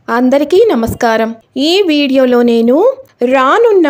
అందరికీ నమస్కారం ఈ వీడియోలో నేను రానున్న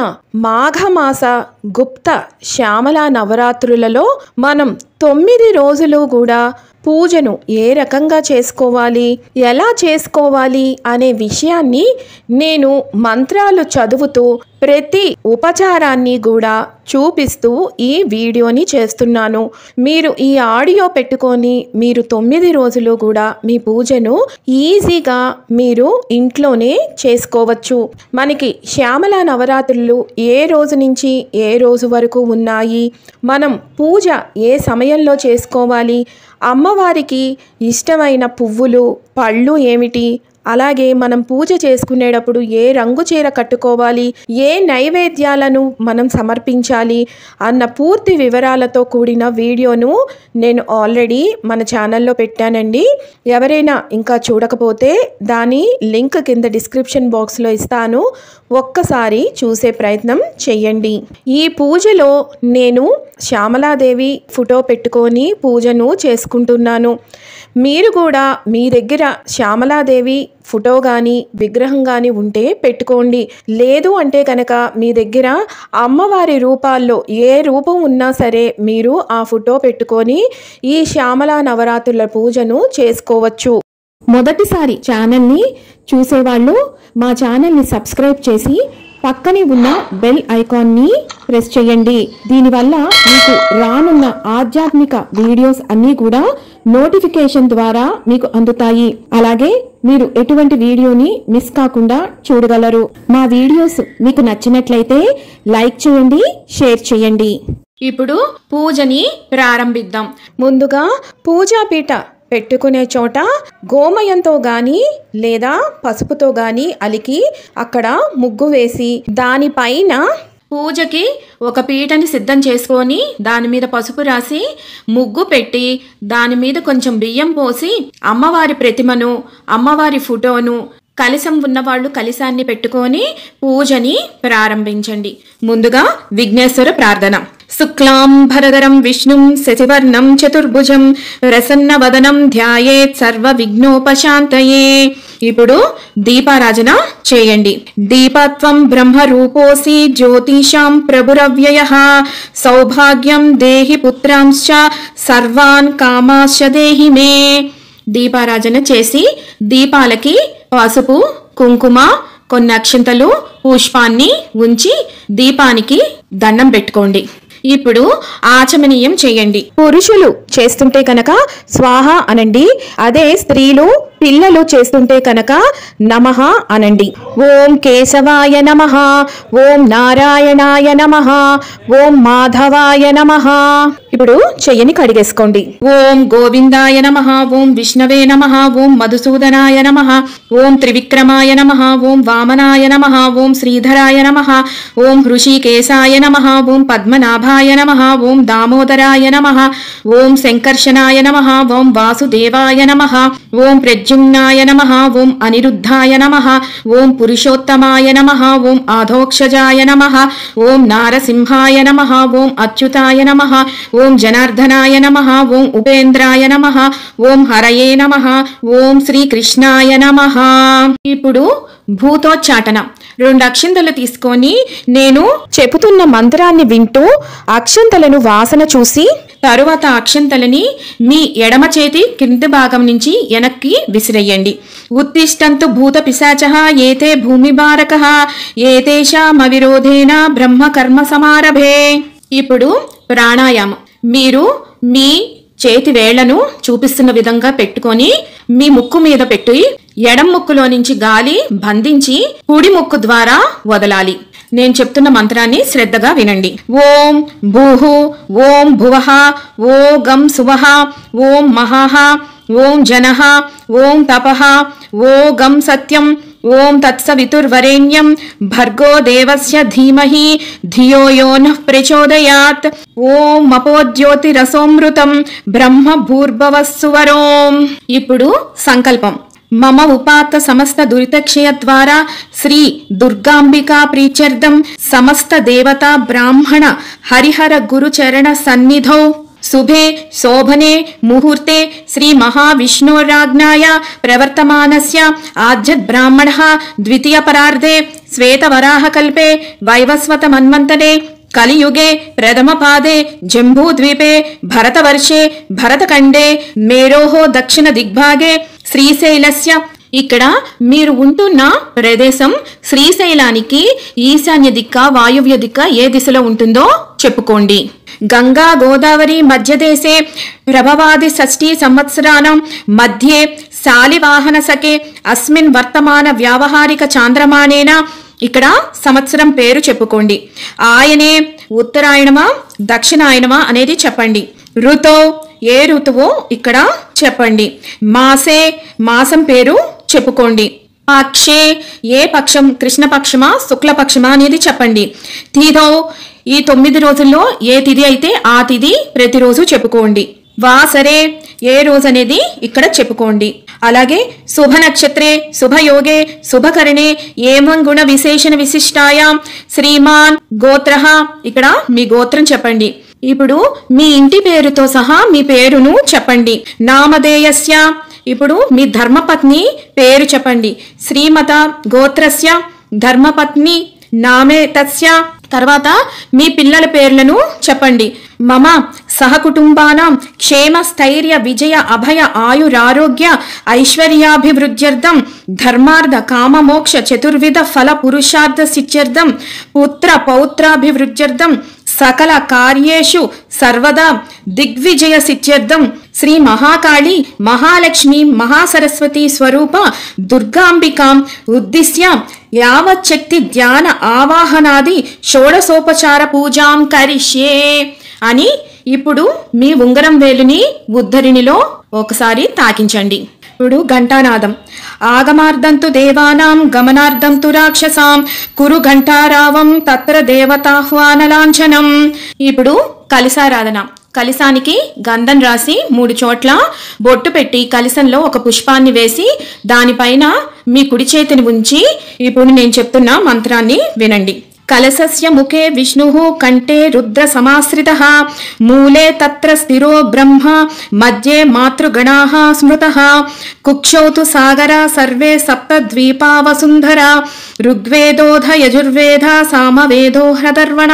మాఘమాస గుప్త శ్యామల నవరాత్రులలో మనం తొమ్మిది రోజులు కూడా పూజను ఏ రకంగా చేసుకోవాలి ఎలా చేసుకోవాలి అనే విషయాన్ని నేను మంత్రాలు చదువుతూ ప్రతి ఉపచారాన్ని కూడా చూపిస్తూ ఈ వీడియోని చేస్తున్నాను మీరు ఈ ఆడియో పెట్టుకొని మీరు తొమ్మిది రోజులు కూడా మీ పూజను ఈజీగా మీరు ఇంట్లోనే చేసుకోవచ్చు మనకి శ్యామల నవరాత్రులు ఏ రోజు నుంచి ఏ రోజు వరకు ఉన్నాయి మనం పూజ ఏ సమయంలో చేసుకోవాలి అమ్మవారికి ఇష్టమైన పువ్వులు పళ్ళు ఏమిటి అలాగే మనం పూజ చేసుకునేటప్పుడు ఏ రంగు చీర కట్టుకోవాలి ఏ నైవేద్యాలను మనం సమర్పించాలి అన్న పూర్తి వివరాలతో కూడిన వీడియోను నేను ఆల్రెడీ మన ఛానల్లో పెట్టానండి ఎవరైనా ఇంకా చూడకపోతే దాని లింక్ కింద డిస్క్రిప్షన్ బాక్స్లో ఇస్తాను ఒక్కసారి చూసే ప్రయత్నం చెయ్యండి ఈ పూజలో నేను శ్యామలాదేవి ఫోటో పెట్టుకొని పూజను చేసుకుంటున్నాను మీరు కూడా మీ దగ్గర శ్యామలాదేవి ఫోటో కానీ విగ్రహం కానీ ఉంటే పెట్టుకోండి లేదు అంటే కనుక మీ దగ్గర అమ్మవారి రూపాల్లో ఏ రూపం ఉన్నా సరే మీరు ఆ ఫోటో పెట్టుకొని ఈ శ్యామల నవరాత్రుల పూజను చేసుకోవచ్చు మొదటిసారి ఛానల్ని చూసేవాళ్ళు మా ఛానల్ని సబ్స్క్రైబ్ చేసి పక్కనే ఉన్న బెల్ ఐకాన్ని ప్రెస్ చేయండి దీనివల్ల మీకు రానున్న ఆధ్యాత్మిక వీడియోస్ అన్నీ కూడా నోటిఫికేషన్ ద్వారా మీకు అందుతాయి అలాగే మీరు ఎటువంటి వీడియోని మిస్ కాకుండా చూడగలరు మా వీడియోస్ మీకు నచ్చినట్లయితే లైక్ చేయండి షేర్ చేయండి ఇప్పుడు పూజని ప్రారంభిద్దాం ముందుగా పూజాపీఠ పెట్టుకునే చోట గోమయంతో గాని లేదా పసుపుతో గాని అలికి అక్కడ ముగ్గు వేసి దానిపైన పూజకి ఒక పీటని సిద్ధం చేసుకొని దాని మీద పసుపు రాసి ముగ్గు పెట్టి దాని మీద కొంచెం బియ్యం పోసి అమ్మవారి ప్రతిమను అమ్మవారి ఫోటోను కలశం ఉన్నవాళ్ళు కలశాన్ని పెట్టుకొని పూజని ప్రారంభించండి ముందుగా విఘ్నేశ్వర ప్రార్థన శుక్లాంబరధరం విష్ణుం శశివర్ణం చతుర్భుజం ప్రసన్న వదనం ధ్యాయేత్ సర్వ విఘ్నోపశాంతయే ఇప్పుడు దీపారాజన చేయండి దీపత్వం బ్రహ్మ రూపోసి జ్యోతిషాం ప్రభురవ్యయ సౌభాగ్యం దేహి పుత్రాంశ సర్వాన్ కామాశ దేహి మే దీపారాజన చేసి దీపాలకి పసుపు కుంకుమ కొన్ని అక్షంతలు పుష్పాన్ని ఉంచి దీపానికి దండం పెట్టుకోండి ఇప్పుడు ఆచమనీయం చేయండి పురుషులు చేస్తుంటే కనుక స్వాహ అనండి అదే స్త్రీలు పిల్లలు చేస్తుంటే కనుక నమః అనండి ఓం కేశవాయ నమః ఓం నారాయణాయ నమః ఓం మాధవాయ నమః ఇప్పుడు చెయ్యని కడిగేసుకోండి ఓం గోవిందాయ నమః ఓం విష్ణవే నమః ఓం మధుసూదనాయ నమః ఓం త్రివిక్రమాయ నమః ఓం వామనాయ నమః ఓం శ్రీధరాయ నమః ఓం హృషికేశాయ నమః ఓం పద్మనాభాయ నమః ఓం దామోదరాయ నమః ఓం శంకర్షణాయ నమః ఓం వాసుదేవాయ నమః ఓం ప్రద్యుమ్నాయ నమః ఓం అనిరుద్ధాయ నమః ఓం పురుషోత్తమాయ నమః ఓం ఆధోక్షజాయ నమః ఓం నారసింహాయ నమః ఓం అచ్యుతాయ నమః ఓం జనార్దనాయ నమః ఓం ఉపేంద్రాయ నమః ఓం హరయే నమః ఓం శ్రీకృష్ణాయ నమః ఇప్పుడు భూతోచ్చాటన రెండు అక్షంతలు తీసుకొని నేను చెబుతున్న మంత్రాన్ని వింటూ అక్షంతలను వాసన చూసి తరువాత అక్షంతలని మీ ఎడమ చేతి కింది భాగం నుంచి వెనక్కి విసిరేయండి ఉత్తిష్టంతు భూత పిశాచ ఏతే భూమి బారక ఏతేషామవిరోధేన బ్రహ్మ కర్మ సమారభే ఇప్పుడు ప్రాణాయామం మీరు మీ చేతి వేళ్లను చూపిస్తున్న విధంగా పెట్టుకొని మీ ముక్కు మీద పెట్టి ఎడం ముక్కులో నుంచి గాలి బంధించి కుడి ముక్కు ద్వారా వదలాలి నేను చెప్తున్న మంత్రాన్ని శ్రద్ధగా వినండి ఓం భూహు ఓం భువః ఓ గం సువః ఓం మహాః ఓం జనః ఓం తపః ఓ గం సత్యం ఓం తత్సవితుర్వరేణ్యం భర్గో దేవస్య ధీమహి ధియో యో నః ప్రచోదయాత్ ఓం మపోజ్యోతిరసోమృతం బ్రహ్మ భూర్భవస్సువరోం ఇప్పుడు సంకల్పం మమ ఉపాత్త సమస్త దురితక్షయ ద్వారా శ్రీ దుర్గాంబికా ప్రీత్యర్థం సమస్త దేవతా బ్రాహ్మణ హరిహర గురు చరణ సన్నిధౌ శుభే శోభనే ముహూర్తే శ్రీ మహావిష్ణోరాజ్ఞాయ ప్రవర్తమానస్య ఆజ్యద్ బ్రాహ్మణ ద్వితీయ పరార్ధే శ్వేతవరాహకల్పే వైవస్వత మన్వంతరే కలియుగే ప్రథమ పాదే జంబూద్వీపే భరతవర్షే భరతఖండే మేరోహ దక్షిణ దిగ్భాగే శ్రీశైలస్య ఇక్కడ మీరు ఉంటున్న ప్రదేశం శ్రీశైలానికి ఈశాన్య దిక్క వాయువ్య దిక్క ఏ దిశలో ఉంటుందో చెప్పుకోండి గంగా గోదావరి మధ్యదేశే ప్రభవాది షష్ఠీ సంవత్సరానం మధ్యే శాలివాహన సకే అస్మిన్ వర్తమాన వ్యావహారిక చాంద్రమానేన ఇక్కడ సంవత్సరం పేరు చెప్పుకోండి ఆయనే ఉత్తరాయణమా దక్షిణాయనమా అనేది చెప్పండి ఋతో ఏ ఋతువో ఇక్కడ చెప్పండి మాసే మాసం పేరు చెప్పుకోండి పక్షే ఏ పక్షం కృష్ణపక్షమా శుక్లపక్షమా అనేది చెప్పండి తిథో ఈ తొమ్మిది రోజుల్లో ఏ తిథి అయితే ఆ తిథి ప్రతిరోజు చెప్పుకోండి వాసరే ఏ రోజు అనేది ఇక్కడ చెప్పుకోండి అలాగే శుభ నక్షత్రే శుభయోగే శుభకరణే ఏమం గుణ విశేషణ విశిష్టాయాం శ్రీమాన్ గోత్ర ఇక్కడ మీ గోత్రం చెప్పండి ఇప్పుడు మీ ఇంటి పేరుతో సహా మీ పేరును చెప్పండి నామధేయస్య ఇప్పుడు మీ ధర్మపత్ని పేరు చెప్పండి శ్రీమత గోత్రస్య ధర్మపత్ని నామే తస్య తర్వాత మీ పిల్లల పేర్లను చెప్పండి మమ సహకుటుంబానాం క్షేమ స్థైర్య విజయ అభయ ఆయురారోగ్య ఐశ్వర్యాభివృద్ధ్యర్థం ధర్మార్థ కామమోక్ష చతుర్విధ ఫల పురుషార్థ సిద్ధ్యర్థం పుత్ర పౌత్రాభివృద్ధ్యర్థం సకల కార్యేషు సర్వదా దిగ్విజయ సిద్ధ్యర్థం శ్రీ మహాకాళి మహాలక్ష్మి మహాసరస్వతి స్వరూప దుర్గాంబికాం ఉద్దిశ్య యావచ్చక్తి ధ్యాన ఆవాహనాది షోడసోపచార పూజాం కరిష్యే అని ఇప్పుడు మీ ఉంగరం వేలుని ఉద్ధరిణిలో ఒకసారి తాకించండి ఇప్పుడు ఘంటానాదం ఆగమార్థంతు దేవానాం గమనార్థంతు రాక్షసాం కురు ఘంటారావం తత్ర దేవతాహ్వానలాంఛనం ఇప్పుడు కలిసారాధన కలిసానికి గంధం రాసి మూడు చోట్ల బొట్టు పెట్టి కలిసంలో ఒక పుష్పాన్ని వేసి దానిపైన మీ కుడి చేతిని ఉంచి ఇప్పుడు నేను చెప్తున్న మంత్రాన్ని వినండి కలసస్య ముఖే విష్ణు కంఠే రుద్ర సమాశ్రిత మూలే తత్ర స్థిరో బ్రహ్మ మధ్యే మాతృగణా స్మృత కుక్షౌ తు సాగర సర్వే సప్త ద్వీపా వసుంధర ఋగ్వేదోధ యజుర్వేద సామవేదో హ్రదర్వణ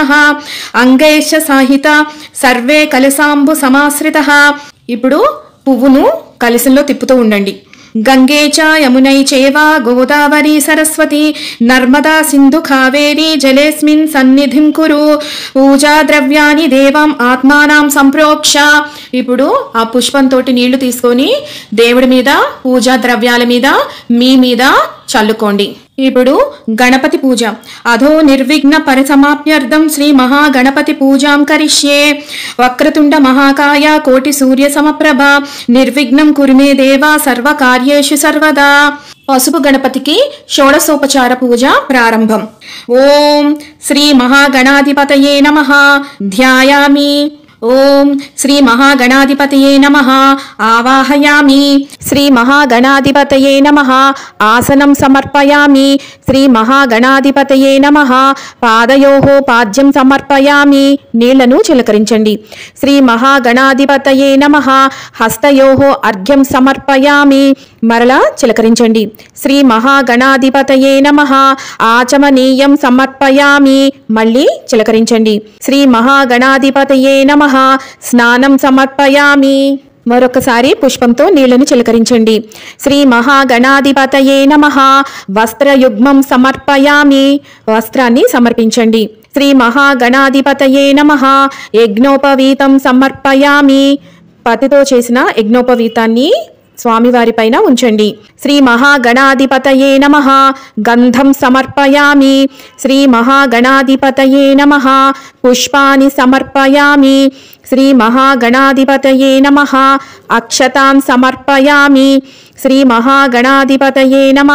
అంగైష సాహిత సర్వే కలసాంబు సమాశ్రిత ఇప్పుడు పువ్వును కలసంలో తిప్పుతూ ఉండండి గంగే చ యమునై చేవ గోదావరి సరస్వతి నర్మదా సింధు కావేరి జలేస్మిన్ సన్నిధిం కురు పూజా ద్రవ్యాన్ని దేవం ఆత్మానాం సంప్రోక్ష ఇప్పుడు ఆ పుష్పంతో నీళ్లు తీసుకొని దేవుడి మీద పూజా ద్రవ్యాల మీద మీ మీద చల్లుకోండి ఇప్పుడు గణపతి పూజ అధో నిర్విఘ్న పరిసమాప్యర్థం శ్రీ మహాగణపతి పూజాం కరిష్యే వక్రతుండ మహాకాయ కోటి సూర్య సమప్రభ నిర్విఘ్నం కురుమే దేవా సర్వ కార్యేషు సర్వదా పసుపు గణపతికి షోడసోపచార పూజ ప్రారంభం ఓం శ్రీ మహాగణాధిపతయే నమ ధ్యాయామి ఓం శ్రీ మహాగణాధిపతయే నమ ఆవాహయామి శ్రీ మహాగణాధిపతయే నమ ఆసనం సమర్పయామి శ్రీ మహాగణాధిపతయే నమ పాదయో పాద్యం సమర్పయామి నీళ్లను చిలకరించండి శ్రీ మహాగణాధిపతయే నమ హస్తయో అర్ఘ్యం సమర్పయామి మరలా చిలకరించండి శ్రీ మహాగణాధిపతయే నమ ఆచమనీయం సమర్పయామి మళ్ళీ చిలకరించండి శ్రీ మహాగణాధిపతయే నమ స్నానం సమర్పయామి మరొకసారి పుష్పంతో నీళ్లను చిలకరించండి శ్రీ మహాగణాధిపతయే నమ వస్త్రయుగ్మం సమర్పయామి వస్త్రాన్ని సమర్పించండి శ్రీ మహాగణాధిపతయే నమ యజ్ఞోపవీతం సమర్పయామి పతితో చేసిన యజ్ఞోపవీతాన్ని స్వామివారి పైన ఉంచండి శ్రీ మహాగణాధిపతయే నమ గంధం సమర్పయామి శ్రీ మహాగణాధిపతయే నమ పుష్పాని సమర్పయామి శ్రీ మహాగణాధిపతయే నమ అక్షతాన్ సమర్పయామి శ్రీ మహాగణాధిపతయే నమ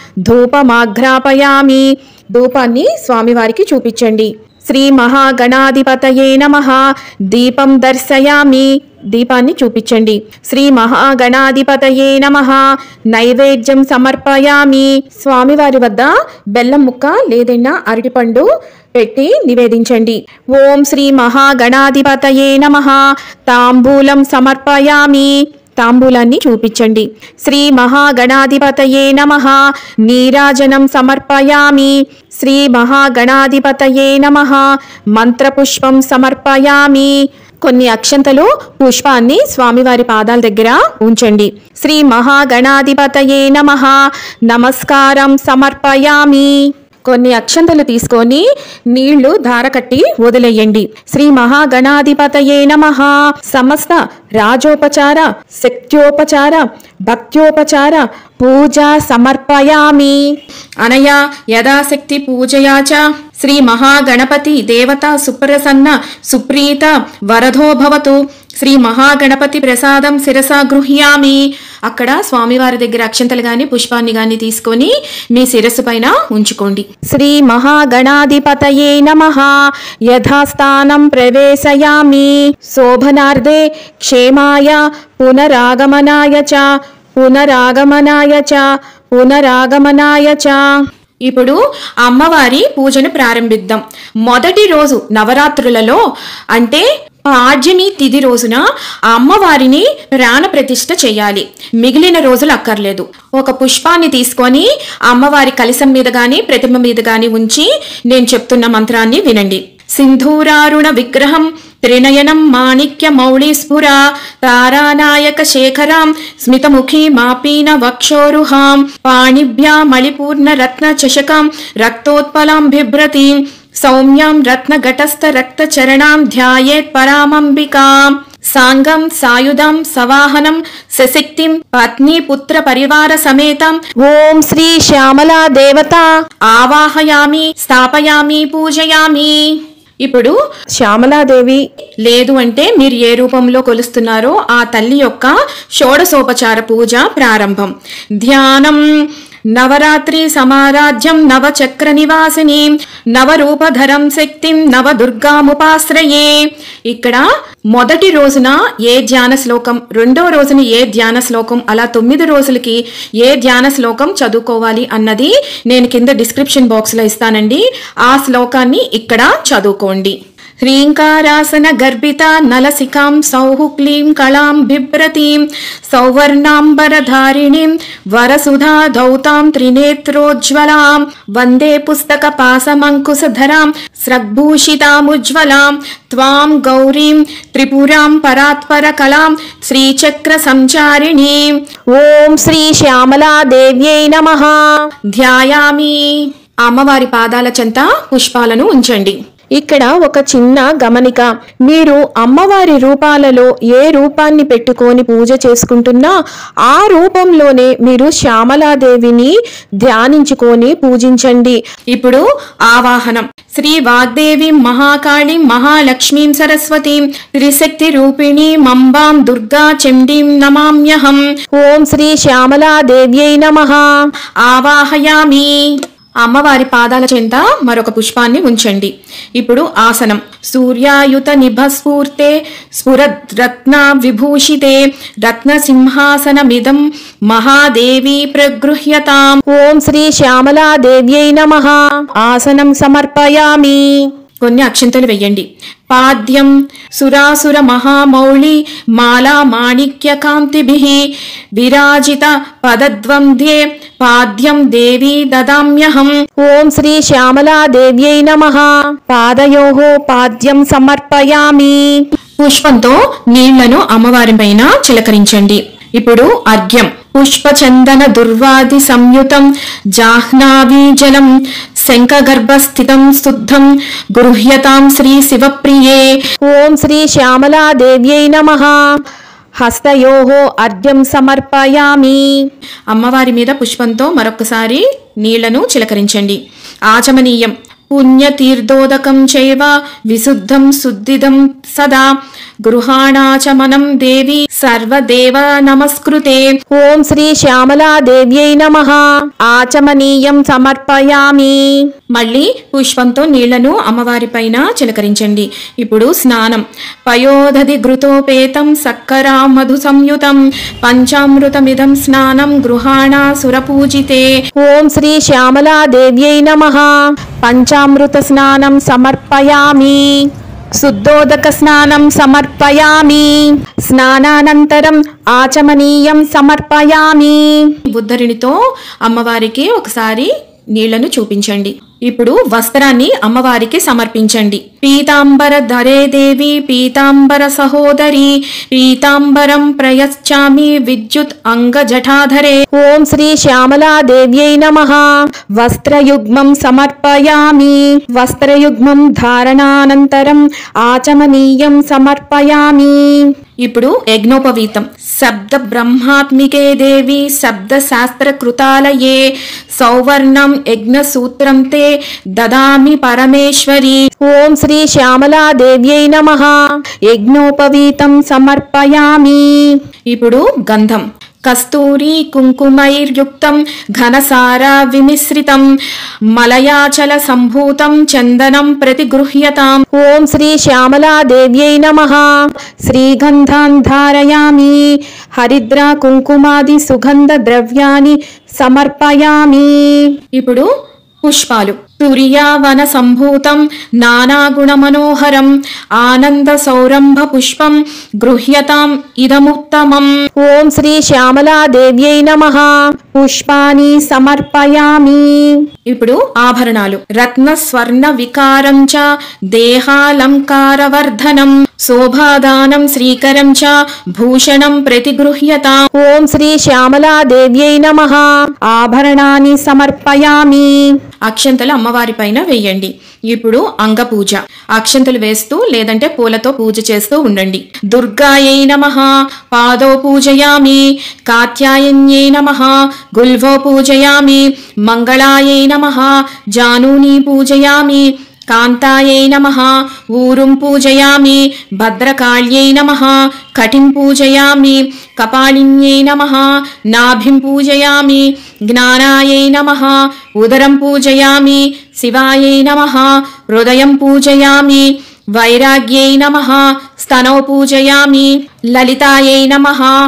ధూపమాఘ్రాపయామి ధూపాన్ని స్వామివారికి చూపించండి శ్రీ మహాగణాధిపతయే నమ దీపం దర్శయామి దీపాన్ని చూపించండి శ్రీ మహాగణాధిపతయే నమ నైవేద్యం సమర్పయామి స్వామివారి వద్ద బెల్లం ముక్క లేదన్నా అరటిపండు పెట్టి నివేదించండి ఓం శ్రీ మహాగణాధిపతయే నమ తాంబూలం సమర్పయామి తాంబూలాన్ని చూపించండి శ్రీ మహాగణాధిపతయే నమ నీరాజనం సమర్పయామి శ్రీ మహాగణాధిపతయే నమ మంత్రపుష్పం సమర్పయామి కొన్ని అక్షంతలు పుష్పాన్ని స్వామివారి పాదాల దగ్గర ఉంచండి శ్రీ మహాగణాధిపతయే నమ నమస్కారం సమర్పయామి కొన్ని అక్షంతలు తీసుకొని నీళ్లు ధారకట్టి వదిలేయండి శ్రీ మహాగణాధిపతయే నమ సమస్త రాజోపచార శక్త్యోపచార భక్త్యోపచార పూజ సమర్పయామి అనయా యథాశక్తి పూజయా చ శ్రీ మహాగణపతి దేవత సుప్రసన్న సుప్రీత వరదో భవతు శ్రీ మహాగణపతి ప్రసాదం శిరస గృహ్యామి అక్కడ స్వామివారి దగ్గర అక్షంతలు గాని పుష్పాన్ని గాని తీసుకొని మీ శిరస్సు పైన ఉంచుకోండి శ్రీ మహాగణాధిపతయే నమ యథాస్థానం ప్రవేశయామి శోభనార్థే క్షేమాయ పునరాగమనాయ చ పునరాగమనాయ చ పునరాగమనాయ చ ఇప్పుడు అమ్మవారి పూజను ప్రారంభిద్దాం మొదటి రోజు నవరాత్రులలో అంటే పాడ్యమి తిథి రోజున ఆ అమ్మవారిని ప్రాణ ప్రతిష్ఠ చేయాలి మిగిలిన రోజులు అక్కర్లేదు ఒక పుష్పాన్ని తీసుకొని అమ్మవారి కలశం మీద గాని ప్రతిమ మీద గాని ఉంచి నేను చెప్తున్న మంత్రాన్ని వినండి సింధూరారుణ విగ్రహం త్రినయనం మాణిక్య మౌళి స్ఫుర తారానాయక శేఖరాం స్మితముఖీ మాపీన వక్షోరుహాం పాణిభ్యా మళిపూర్ణ రత్న చషకాం రక్తోత్పలాం బిభ్రతీం సౌమ్యాం రత్నఘటస్థ రక్త చరణాం ధ్యాయేత్ పరామంబికాం సాంగం సాయుధం సవాహనం సశక్తిం పత్ని పుత్ర పరివార సమేతం ఓం శ్రీ శ్యామలా దేవత ఆవాహయామి స్థాపయామి పూజయామి ఇప్పుడు శ్యామలాదేవి లేదు అంటే మీరు ఏ రూపంలో కొలుస్తున్నారో ఆ తల్లి యొక్క షోడసోపచార పూజ ప్రారంభం ధ్యానం నవరాత్రి సమారాధ్యం నవచక్ర నివాసిని నవరూపధరం శక్తిం నవ దుర్గాముపాశ్రయే ఇక్కడ మొదటి రోజున ఏ ధ్యాన శ్లోకం రెండో రోజున ఏ ధ్యాన శ్లోకం అలా తొమ్మిది రోజులకి ఏ ధ్యాన శ్లోకం చదువుకోవాలి అన్నది నేను కింద డిస్క్రిప్షన్ బాక్స్లో ఇస్తానండి ఆ శ్లోకాన్ని ఇక్కడ చదువుకోండి హ్రీంకారాసన గర్భిత నలసికాం సౌహు క్లీం కళాం బిభ్రతీం సౌవర్ణాంబరధారిణీం వరసుధా ధౌతాం త్రినేత్రోజ్వలాం వందే పుస్తక పాసమంకుశధరాం స్రగ్భూషితాముజ్వలాం త్వాం గౌరీం త్రిపురాం పరాత్పర కళాం శ్రీచక్ర సంచారిణీం ఓం శ్రీ శ్యామలా దేవ్యై నమః ధ్యాయామి అమ్మవారి పాదాల చెంత పుష్పాలను ఉంచండి ఇక్కడ ఒక చిన్న గమనిక మీరు అమ్మవారి రూపాలలో ఏ రూపాన్ని పెట్టుకొని పూజ చేసుకుంటున్నా ఆ రూపంలోనే మీరు శ్యామలాదేవిని ధ్యానించుకొని పూజించండి ఇప్పుడు ఆవాహనం శ్రీ వాగ్దేవి మహాకాళి మహాలక్ష్మీం సరస్వతీం త్రిశక్తి రూపిణి మంబాం దుర్గా చండీం నమామ్యహం ఓం శ్రీ శ్యామలాదేవ్యై నమః ఆవాహయామి అమ్మవారి పాదాల చెంత మరొక పుష్పాన్ని ఉంచండి ఇప్పుడు ఆసనం సూర్యాయుత నిభస్ఫూర్తే స్ఫురద్రత్న విభూషితే రత్న సింహాసనమిదం మహాదేవి ప్రగృహ్యతాం ఓం శ్రీ శ్యామలా దేవ్యై నమః ఆసనం సమర్పయామి కొన్ని అక్షంతలు వెయ్యండి పాద్యం సురాసుర మహామౌళి మాలా మాణిక్య కాంతిభిః విరాజిత పదద్వంద్వే పాద్యం దేవీ దదామ్యహం ఓం శ్రీ శ్యామలా దేవ్యై నమః పాదయోః పాద్యం సమర్పయామి పుష్పంతో నీళ్లను అమ్మవారి పైన చిలకరించండి ఇప్పుడు అర్ఘ్యం పుష్పచందన దుర్వాది సంయుతం జాహ్నావీ జలం శంఖగర్భస్థితం శుద్ధం గృహ్యతాం శ్రీ శివప్రియే ఓం శ్రీ శ్యామలా దేవ్యై నమః హస్తయోః అర్ఘ్యం సమర్పయామి అమ్మవారి మీద పుష్పంతో మరొకసారి నీళ్లను చిలకరించండి ఆచమనీయం పుణ్యతీర్థోదకం చైవ విశుద్ధం శుద్ధిదం సదా గృహాణాచమనం దేవి సర్వదేవ నమస్కృతే ఓం శ్రీ శ్యామలా దేవ్యై నమః ఆచమనీయం సమర్పయామి మళ్ళీ పుష్పంతో నీళ్లను అమ్మవారి పైన చిలకరించండి ఇప్పుడు స్నానం పయోదధి ఘృతోపేతం సక్కరా మధు సంయుతం పంచామృతమిదం స్నానం గృహాణ సురపూజితే ఓం శ్రీ శ్యామలా దేవ్యై నమః పంచామృత స్నానం సమర్పయామి శుద్ధోదక స్నానం సమర్పయామి స్నానానంతరం ఆచమనీయం సమర్పయామి ఉద్ధరిణితో అమ్మవారికి ఒకసారి నీళ్లను చూపించండి ఇప్పుడు వస్త్రాన్ని అమ్మవారికి సమర్పించండి పీతాంబర ధరే దేవి పీతాంబర సహోదరి పీతాంబరం ప్రయచ్చామి విద్యుత్ అంగ జఠాధరే ఓం శ్రీ శ్యామలా దేవ్యై నమ వస్త్రయుగ్మం సమర్పయామి వస్త్రయుగ్మం ధారణానంతరం ఆచమనీయం సమర్పయామి ఇప్పుడు యజ్ఞోపవీతం శబ్ద బ్రహ్మాత్మికే దేవి శబ్ద శాస్త్ర కృతాలయే సౌవర్ణం యజ్ఞ సూత్రం తే దదామి పరమేశ్వరి ఓం శ్రీ శ్యామలా దేవ్యై నమ యజ్ఞోపవీతం సమర్పయామి ఇప్పుడు గంధం కస్తూరి కుంకుమైర్యుక్తం ఘనసార విమిశ్రితం మలయాచల సంభూతం చందనం ప్రతిగృహ్యతాం ఓం శ్రీ శ్యామలా దేవ్యై నమ శ్రీగంధాన్ ధారయామి హరిద్ర కుంకుమాది సుగంధ ద్రవ్యాన్ని సమర్పయామి ఇప్పుడు పుష్పాలు తుర్యావన సంభూతం నానాగుణ మనోహరం ఆనంద సౌరంభ పుష్పం గృహ్యతాం ఇదముత్తమం ఓం శ్రీ శ్యామలా దేవ్యై నమ పుష్పాని సమర్పయామి ఇప్పుడు ఆభరణాలు రత్న స్వర్ణ వికారం చ దేహాలంకారవర్ధనం శోభాదానం శ్రీకరం చ భూషణం ప్రతిగృహ్యతాం ఓం శ్రీ శ్యామలా దేవ్యై నమ ఆభరణాన్ని సమర్పయామి అక్షంతలు అమ్మవారి పైన వేయండి ఇప్పుడు అంగ పూజ అక్షంతలు వేస్తూ లేదంటే పూలతో పూజ చేస్తూ ఉండండి దుర్గాయై నమ పాదో పూజయామి కాత్యాయన్యై నమ గుల్వో పూజయామి మంగళాయై నమ జానూని పూజయామి కాంతాయై నమ ఊరుం పూజయామి భద్రకాళ్యై నమ కటిం పూజయామి కపాలిన్యై నమ నాభిం పూజయామి జ్ఞానాయై నమ ఉదరం పూజయామి శివాయై నమ హృదయం పూజయామి వైరాగ్యై నమ స్తనౌ పూజయామి లలితాయై నమ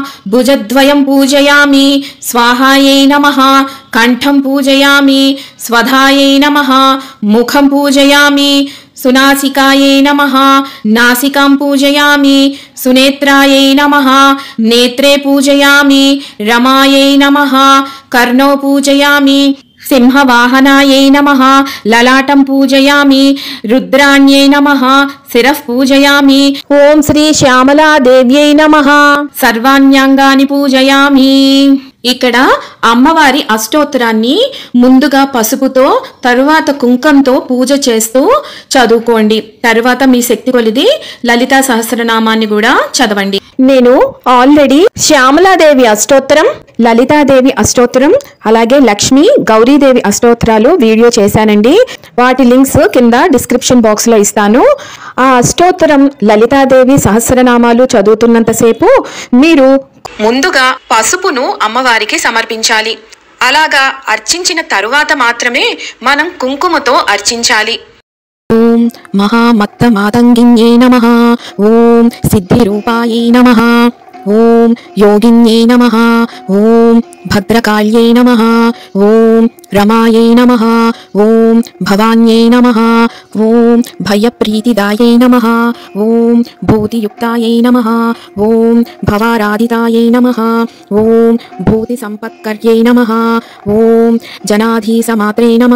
భుజద్వయం పూజయామి స్వాహాయై నమ కంఠం పూజయామి స్వధాయై నమ ముఖం పూజయామి సునాసికాయై నమ నాసికాం పూజయామి సునేత్రాయై నమ నేత్రే పూజయామి రమాయై నమ కర్ణో పూజయామి సింహవాహనాయై నమ లలాటం పూజయామి రుద్రాణ్యై నమ శిరః పూజయామి ఓం శ్రీ శ్యామలా దేవ్యై నమ సర్వాణ్యాంగాని పూజయామి ఇక్కడ అమ్మవారి అష్టోత్తరాన్ని ముందుగా పసుపుతో తరువాత కుంకంతో పూజ చేస్తూ చదువుకోండి తరువాత మీ శక్తి కొలిది లలితా సహస్రనామాన్ని కూడా చదవండి నేను ఆల్రెడీ శ్యామలాదేవి అష్టోత్తరం లలితాదేవి అష్టోత్తరం అలాగే లక్ష్మి గౌరీదేవి అష్టోత్తరాలు వీడియో చేశానండి వాటి లింక్స్ కింద డిస్క్రిప్షన్ బాక్స్ లో ఇస్తాను ఆ అష్టోత్తరం లలితాదేవి సహస్రనామాలు చదువుతున్నంతసేపు మీరు ముందుగా పసుపును అమ్మవారికి సమర్పించాలి అలాగా అర్చించిన తరువాత మాత్రమే మనం కుంకుమతో అర్చించాలి ఓం మహామత్త మాతంగిన్యై నమ ఓం సిద్ధిరూపాయై నమ ఓం యోగిన్యై నమ ఓం భద్రకాళ్యై నమ ఓం రమాయై నమ ఓం భవాన్యై నమ ఓం భయప్రీతిదాయై నమ ఓం భూతియుక్తాయై నమ ఓం భవారాధితాయై నమ ఓం భూతిసంపత్కర్యై నమ ఓం జనాధీసమాత్రే నమ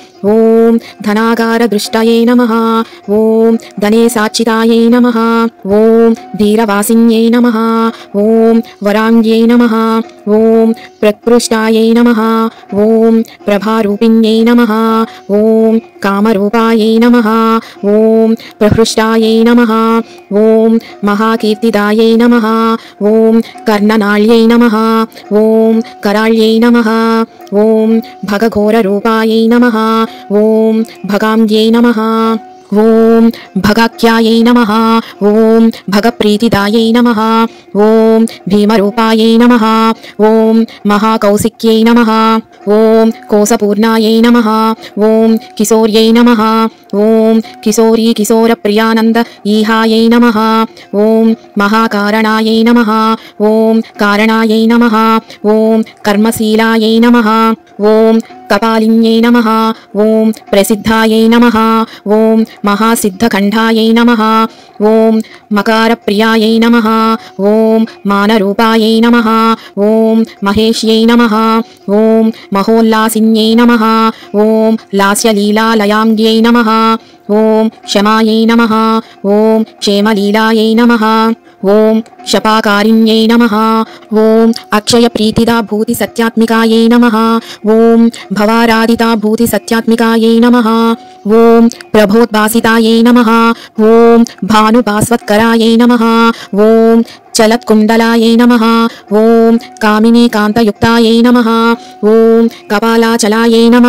ఓం ధనాగారదృష్టయే నమ ఓం ధనే సాక్షితాయై నమ ఓం ధీరవాసిన్యై నమ ఓం వరాంగ్యై నమ ఓం ప్రకృష్టాయై నమ ఓం ప్రభారూపిణ్యై నమ ఓం కామరూపాయై నమ ఓం ప్రహృష్టాయై నమ ఓం మహాకీర్తిదాయై నమ ఓం కర్ణనాళ్యై నమ ఓం కరాళ్యై నమ ఓం భగఘోరరూపాయై నమ ఓం భగాంగ్యై నమ ఓం భగాఖ్యాయై నమ ఓం భగప్రీతిదాయై నమ ఓం భీమరూపాయై నమ ఓం మహాకౌశిక్యై నమ ఓం కోసపూర్ణాయై నమ ఓం కిశోర్యై నమ ఓం కిశోరీ కిశోర ప్రియానంద ఈహాయై నమ ఓం మహాకారణాయై నమ ఓం కారణాయై నమ ఓం కర్మశీలాయై నమ ఓం కపాలిన్యై నమ ఓం ప్రసిద్ధాయై నమ ఓం మహాసిద్ధఖండాయై నమ ఓం మకారప్రియాయై నమ ఓం మానరూపాయై నమ ఓం మహేష్యై నమ ఓం మహోల్లాసిన్యై నమ ఓం లాస్యలీలాలయాంగ్యై నమ ఓం క్షమాయై నమ ఓం క్షేమలీలాయై నమ ఓం శపాకారిణ్యై నమ ఓం అక్షయప్రీతిదా భూతి సత్యాత్మికాయై నమ ఓం భవారాధితా భూతి సత్యాత్మికాయై నమ ఓం ప్రభోద్భాసితాయై నమ ఓం భానుభాస్వత్కరాయై నమ ఓం చలత్కుండలాయై నమ ఓం కామినీ కాంతయుక్తాయై నమ ఓం కపాలాచలాయై నమ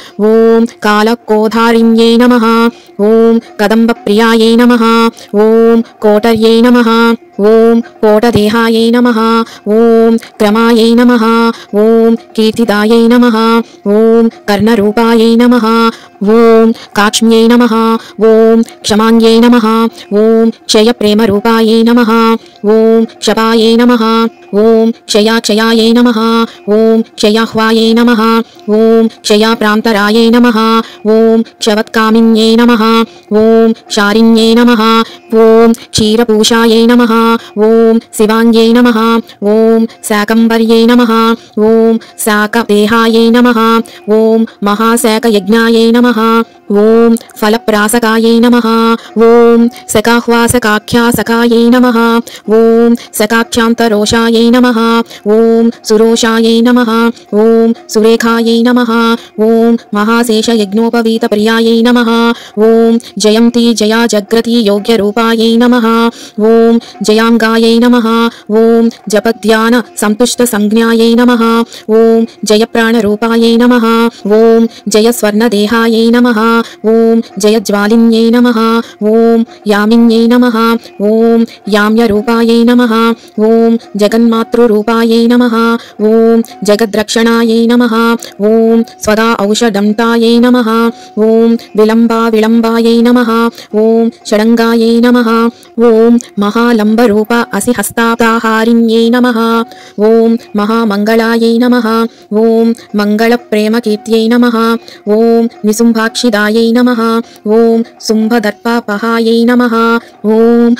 ఓం కాలకోధారిణ్యై నమ ఓం కదంబప్రియాయై నమ ఓం కోటర్యై నమ ఓం కోటదేహాయై నమ ఓం క్రమాయై నమ ఓం కీర్తిదాయై నమ ఓం కర్ణరూపాయై నమ ఓం కాక్ష్మ్యై నమ ఓం క్షమాన్యై నమ ఓం క్షయప్రేమరూపాయై నమ ఓం క్షపాయై నమ ఓం క్షయాక్షయాయై నమ ఓం క్షయాహ్వాయై నమ ఓం క్షయాప్రాంతరాయై నమ ఓం క్షవత్కామిన్యై నమ ఓం శారిణ్యై నమ ఓం క్షీరపూషాయై నమ ఓం శివాంగ్యై నమ ఓం శాకంబర్యై నమ ఓం శాకదేహాయై నమ ఓం మహాశాకయజ్ఞాయై నమ ఓం ఫలప్రాసకాయై నమ ఓం సకాహ్వాసకాఖ్యాసకాయై నమ ఓం సకాక్షాంతరోషాయై నమ ఓం సురోషాయై నమ ఓం సురేఖాయై నమ ఓం మహాశేషయజ్ఞోపవీతప్రియాయై నమ ఓం జయంతి జయా జగ్రతి యోగ్యరూపాయై నమ ఓం జయాంగాయై నమ ఓం జపధ్యాన సంతుష్ట సంజ్ఞాయై నమ ఓం జయప్రాణరూపాయై నమ ఓం జయస్వర్ణదేహాయై నమ ఓం జయజ్వాలిన్యై నమ ఓం యామిన్యై నమ ఓం యామ్యరూపాయై నమ ఓం జగన్మాతృరూపాయై నమ ఓం జగద్రక్షణాయై నమ ఓం స్వదా ఔషధంతాయై నమ ఓం విలంబా విలంబాయై నమ ఓం షడంగాయై నమ ఓం మహాలంబరూప అసి హస్తాహారిణ్యై నమ ఓం మహామంగళాయై నమ ఓం మంగళప్రేమకీర్త్యై నమ ఓం నిశుంభాక్షిదాయై నమ ఓం శుంభదర్పాపహాయై నమ ఓం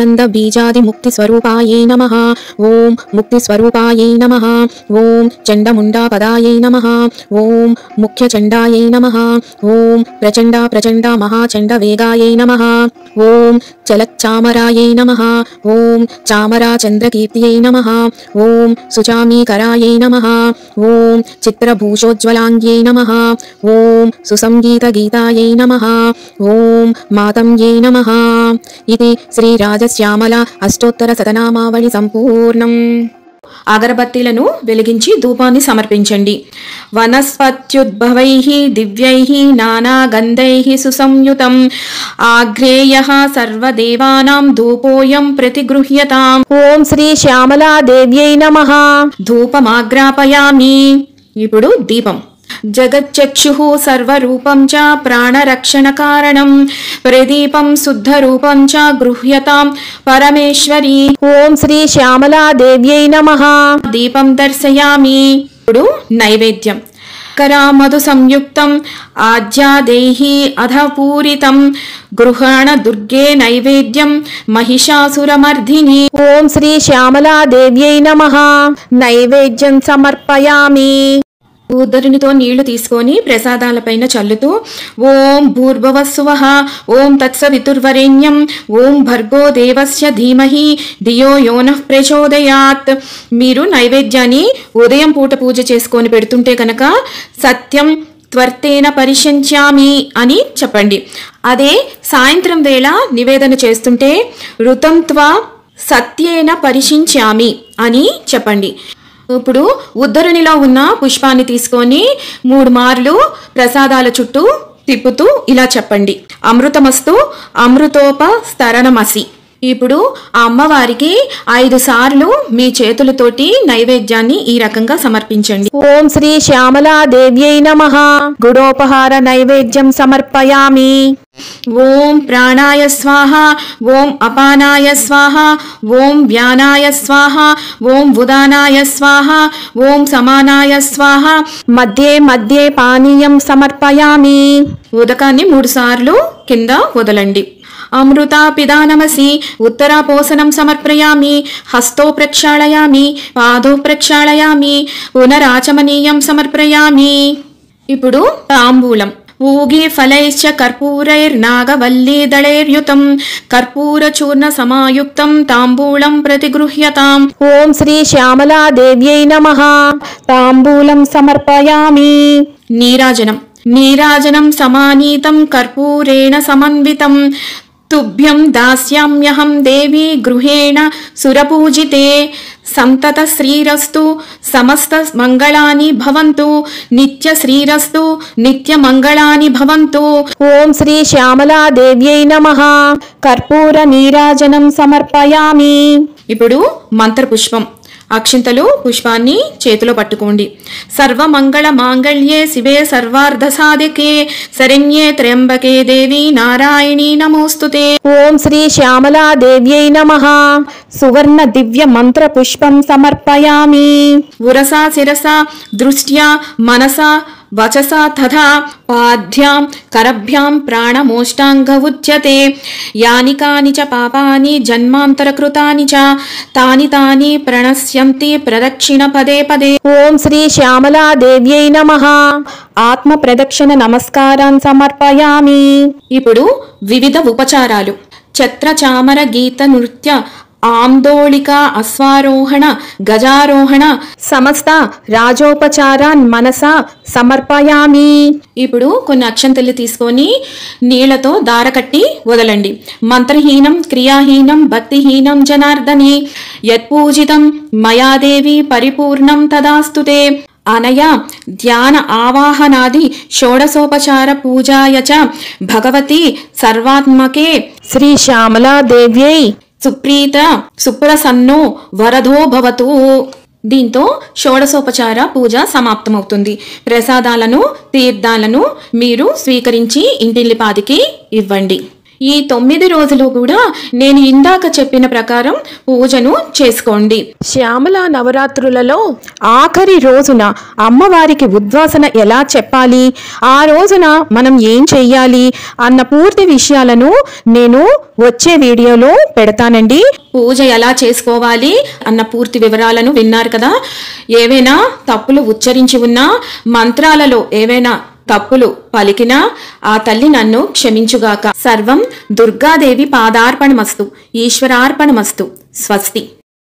ఆనందబీజాదిముక్తిస్వరూపాయై నమ ఓం ముక్తిస్వరూపాయై నమ ఓం చండముండాపదాయై నమ ఓం ముఖ్యచండాయై నమ ఓం ప్రచండా ప్రచండ మహాచండవేగాయై నమ ఓం చలచ్చామరాయై నమ ఓం చామరాచంద్రకీర్త్యై నమ ఓం సుచామీకరాయై నమ ఓం చిత్రభూషోజ్వలాంగ్యై నమ ఓం సుసంగీతగీతాయై నమ ఓం మాతంగ్యై నమ ఇది శ్రీరాజశ్యామల అష్టోత్తర శతనామావళి సంపూర్ణం అగరబత్తీలను వెలిగించి ధూపాన్ని సమర్పించండి వనస్పత్యుద్భవై దివ్యై నానాగంధై సుసంయుతం ఆగ్రేయ సర్వదేవానాం ధూపోయం ప్రతిగృహ్యతాం ఓం శ్రీ శ్యామలాదేవ్యై నమ ధూపమాగ్రాపయామి ఇప్పుడు దీపం జగచ్చక్షు సర్వరూపం చ ప్రాణరక్షణకారణం ప్రదీపం శుద్ధరూపం చ గృహ్యతాం పరమేశ్వరి ఓం శ్రీ శ్యామలాదేవ్యై నమ దీపం దర్శయామి ఇప్పుడు నైవేద్యం కరామధు సంయుక్తం ఆజ్యాదేహి అధపూరితం గృహాణ దుర్గే నైవేద్యం మహిషాసురమర్ధిని ఓం శ్రీ శ్యామలాదేవ్యై నమ నైవేద్యం సమర్పయామి ఉద్దరినితో నీళ్లు తీసుకొని ప్రసాదాలపైన చల్లుతూ ఓం భూర్భవస్సువ ఓం తత్సవితుర్వరేణ్యం ఓం భర్గో దేవస్య ధీమహి ధియో యోనః ప్రచోదయాత్ మీరు నైవేద్యాన్ని ఉదయం పూట పూజ చేసుకొని పెడుతుంటే కనుక సత్యం త్వర్తేన పరిశంచామి అని చెప్పండి అదే సాయంత్రం వేళ నివేదన చేస్తుంటే ఋతంత్వ సత్యేన పరిశించామి అని చెప్పండి ఇప్పుడు ఉద్ధరణిలో ఉన్న పుష్పాన్ని తీసుకొని మూడు మార్లు ప్రసాదాల చుట్టూ తిప్పుతూ ఇలా చెప్పండి అమృతమస్తు అమృతోప స్తరణమసి ఇప్పుడు ఆ అమ్మవారికి ఐదు సార్లు మీ చేతులతోటి నైవేద్యాన్ని ఈ రకంగా సమర్పించండి ఓం శ్రీ శ్యామలా దేవ్యై నమ గుడోపహార నైవేద్యం సమర్పయామి ఓం ప్రాణాయ స్వాహ ఓం అపానాయ స్వాహ ఓం వ్యానాయ స్వాహ ఓం ఉదానాయ స్వాహ ఓం సమానాయ స్వాహ మధ్యే మధ్యే పానీయం సమర్పయామి ఉదకాన్ని మూడు సార్లు కింద వదలండి అమృత పిదానమసి ఉత్తరాపోసనం సమర్పయామి హస్తో ప్రక్షాళయామి పాదో ప్రక్షాళయామి పునరాచమనీయం సమర్పయామి ఇప్పుడు తాంబూలం ఊగి ఫలైశ్చ కర్పూరైర్నాగవల్లీ దళైర్యుతం కర్పూరచూర్ణ సమాయుక్తం తాంబూలం ప్రతిగృహ్యతాం ఓం శ్రీ శ్యామలా దేవ్యై నమ తాంబూలం సమర్పయామి నీరాజనం నీరాజనం సమానీతం కర్పూరేణ సమన్వితం తుభ్యం దాస్యామ్యహం దేవి గృహేణ సురపూజితే సంతత శ్రీరస్తు సమస్త మంగళాని భవంతు నిత్య శ్రీరస్తు నిత్య మంగళాని భవంతు ఓం శ్రీ శ్యామలా దేవ్యై నమ కర్పూర నీరాజనం సమర్పయామి ఇప్పుడు మంత్రపుష్పం అక్షింతలు పుష్పాన్ని చేతిలో పట్టుకోండి సర్వమంగళ మాంగళ్యే శివే సర్వార్ధ సాధికే శరణ్యే త్ర్యంబకే దేవి నారాయణీ నమోస్తుతే ఓం శ్రీ శ్యామలా దేవ్యై నమ సువర్ణ దివ్య మంత్ర పుష్పం సమర్పయామి ఉరసా శిరసా దృష్ట్యా మనసా వచసా తథా పాద్భ్యాం కరభ్యాం ప్రాణమోష్టాంగ ఉచ్యతే యాని కాని చ పాపాని జన్మాంతరకృతాని చ తాని తాని ప్రణశ్యంతి ప్రదక్షిణ పదే పదే ఓం శ్రీ శ్యామలా దేవ్యై నమ ఆత్మ ప్రదక్షిణ నమస్కారం సమర్పయామి ఇప్పుడు వివిధ ఉపచారాలు ఛత్ర చామర గీత నృత్య ఆందోళిక అశ్వారోహణ గజారోహణ సమస్త రాజోపచారాన్ మనసా సమర్పయామి ఇప్పుడు కొన్ని అక్షంతలు తీసుకొని నీళ్లతో దార కట్టి వదలండి మంత్రహీనం క్రియాహీనం భక్తిహీనం జనార్దనే యత్పూజితం మయాదేవి పరిపూర్ణం తదాస్తుతే అనయా ధ్యాన ఆవాహనాది షోడసోపచార పూజాయ చ భగవతి సర్వాత్మకే శ్రీ శ్యామలా దేవ్యై సుప్రీత సుప్రసన్నో వరదో భవతు దీంతో షోడసోపచార పూజ సమాప్తమవుతుంది ప్రసాదాలను తీర్థాలను మీరు స్వీకరించి ఇంటిల్లిపాదికి ఇవ్వండి ఈ తొమ్మిది రోజులు కూడా నేను ఇందాక చెప్పిన ప్రకారం పూజను చేసుకోండి శ్యామల నవరాత్రులలో ఆఖరి రోజున అమ్మవారికి ఉద్వాసన ఎలా చెప్పాలి ఆ రోజున మనం ఏం చెయ్యాలి అన్న పూర్తి విషయాలను నేను వచ్చే వీడియోలో పెడతానండి పూజ ఎలా చేసుకోవాలి అన్న పూర్తి వివరాలను విన్నారు కదా ఏవైనా తప్పులు ఉచ్చరించి ఉన్నా మంత్రాలలో ఏవైనా తప్పులు పలికినా ఆ తల్లి నన్ను క్షమించుగాక సర్వం దుర్గాదేవి పాదార్పణమస్తు ఈశ్వరార్పణమస్తు స్వస్తి